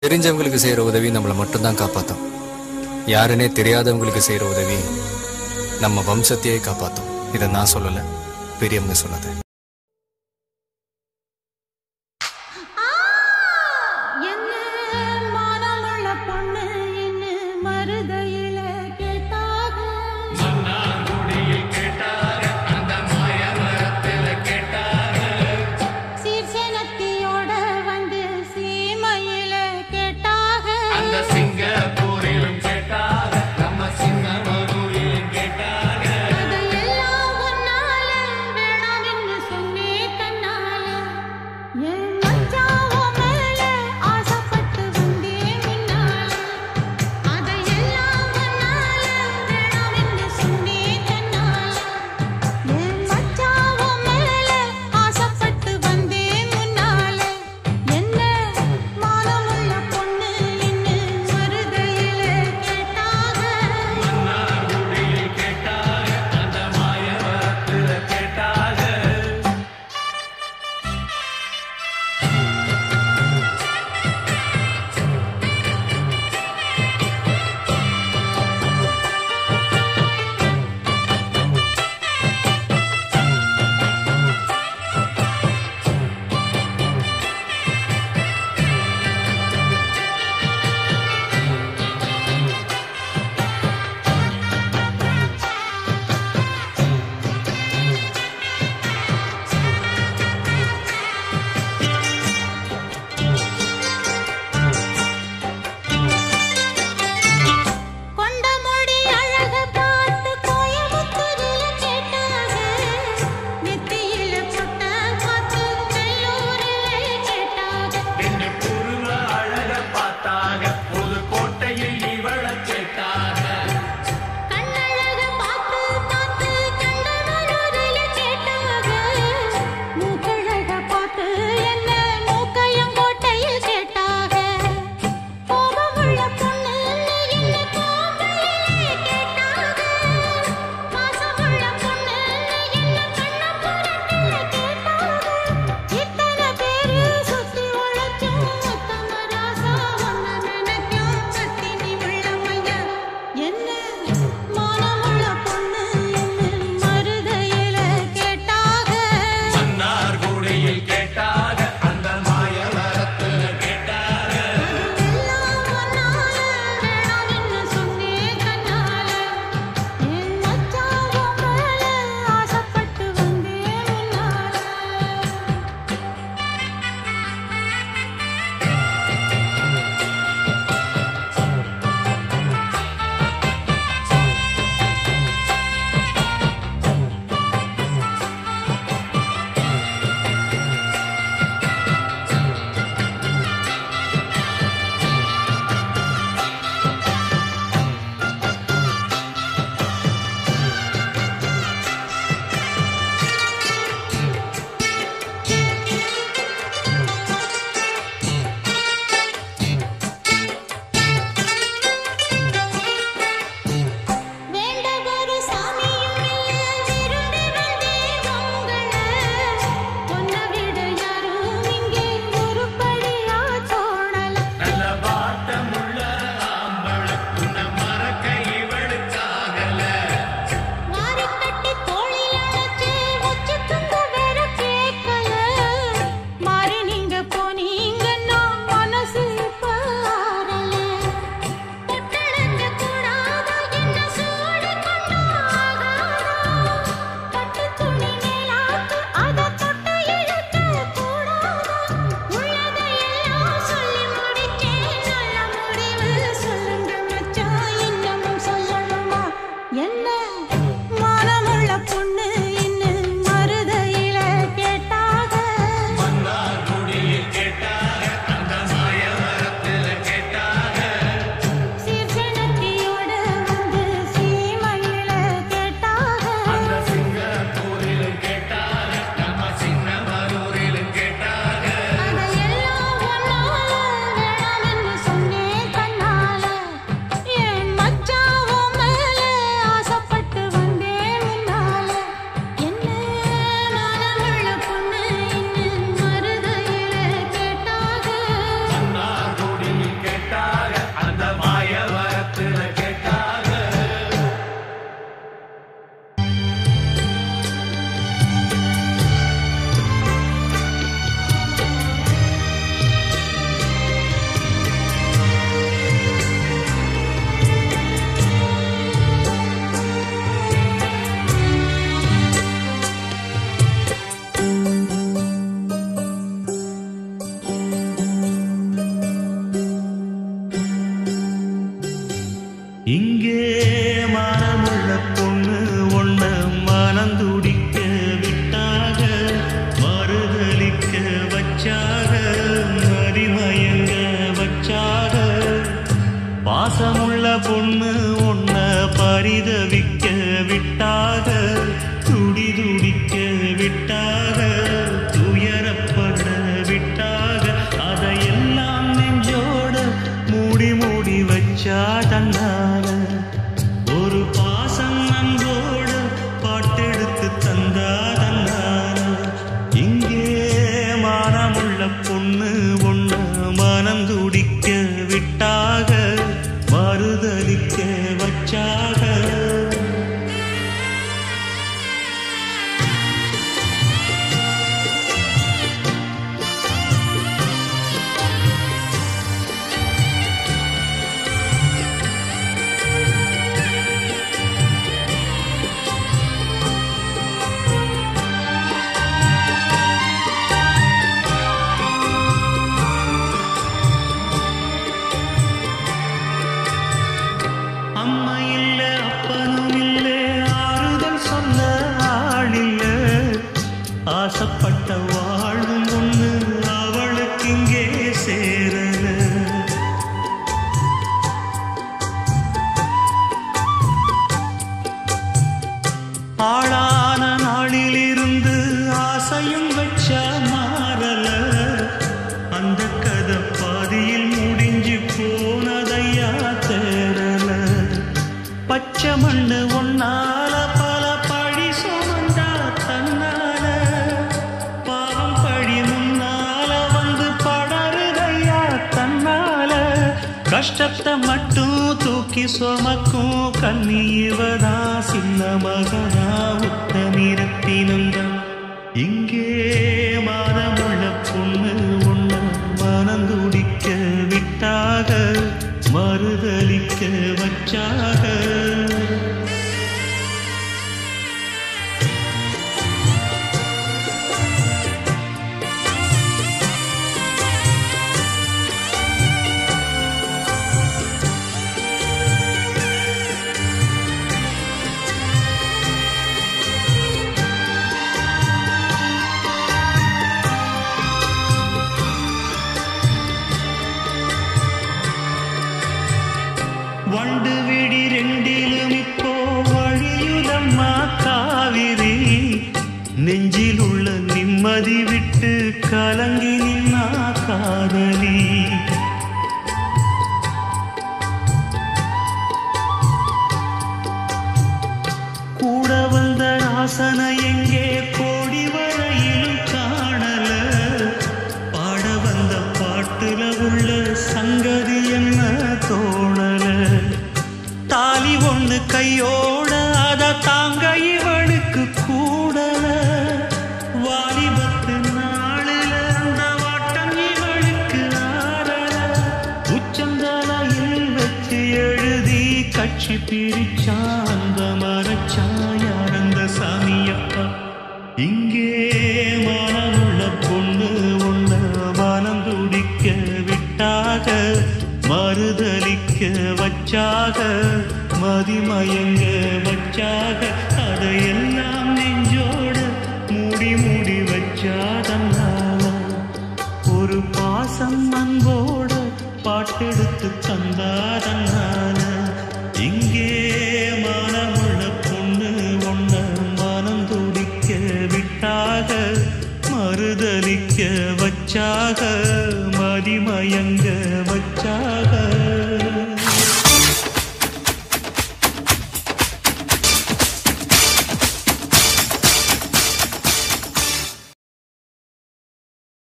தெரிஞ்சவங்களுக்கு செய்யற உதவி நம்மளை மட்டும்தான் காப்பாத்தும் யாருன்னே தெரியாதவங்களுக்கு செய்யற உதவி நம்ம வம்சத்தையே காப்பாத்தும் இதை நான் சொல்லல பெரியவங்க சொன்னது என்ன மானமுள்ள பொண்ணு என்ன மருதையில கேட்டாக சீர்சனத்தியோட வந்து சீமையில கேட்டாக அதையெல்லாம் உன்னால வேணாம் என்று இங்கே மனமுள்ள பொண்ணு ஒண்ண மனந்துடிக்க விட்டாக மறுதலிக்க வச்சாக மதிமயங்க வச்சாக பாசமுள்ள பொண்ணு ஒன்ன பரிதவிக்க விட்டாக துடி துடிக்க விட்டாக துயரப்பட விட்டாக அதையெல்லாம் நெஞ்சோட மூடி மூடி வச்சா தன்னால ஒரு பாசம் அன்போடு பாட்டெடுத்து தந்தா தன்னால இங்கே மானமுள்ள பொண்ணு ஒண்ணு மனம் துடிக்க விட்டாக மறுதலிக்க வச்சாக அம்மா இல்ல அப்பனும் இல்ல ஆறுதல் சொல்ல ஆளில்ல ஆசைப்பட்ட வாழும் ஒண்ணு அவளுக்கு இங்கே சேரல ஆளான நாளிலிருந்து ஆசையும் வச்ச மாறல அந்த கதை பாதியில் முடிஞ்சு போனதையா தேரல பச்சை மண்ணு ஒன்னால பல பழி சுமந்தா தன்னால பாவம் பழி முன்னால வந்து படருதையா தன்னால கஷ்டத்தை மட்டும் தூக்கி சுமக்கும் கண்ணீவதா சின்ன மகனா உத்த நிறத்தினந்தான் இங்கே மானமுள்ள பொண்ணு ஒண்ணு மனந்துடிக்க விட்டாக மறுதலிக்க வச்சாக வண்டு விடி ரெண்டிலும் இப்போ வழியுதம்மா காவிரி நெஞ்சில் உள்ள நிம்மதி விட்டு கலங்கி நின்னா காதலி கூட வந்த ராசனை எங்கே கோடி வரையிலும் காணல பாட வந்த பாட்டுல உள்ள சங்கதி என்ன தோணல தாலி ஒண்ணு கையோட அத தாங்க இவளுக்கு கூடல வாலிபத்து நாளில அந்த வாட்டம் இவளுக்கு ஆறல உச்சந்தலையில் வச்சு எழுதி கட்சி பிரிச்சா அந்த மரச்சாயார் அந்த சாமியப்பா இங்கே மனமுள்ள பொண்ணு ஒண்ண மனம் துடிக்க விட்டாக மறுதலிக்க வச்சாக மதிமயங்க வச்சாக அதையெல்லாம் நெஞ்சோட மூடி மூடி வச்சாதன்னால ஒரு பாசம் அன்போட பாட்டெடுத்து தந்தாதன்னால இங்கே மனமுள்ள பொண்ணு ஒண்ண மனம் துடிக்க விட்டாக மறுதலிக்க வச்சாக மதிமயங்க வச்சாக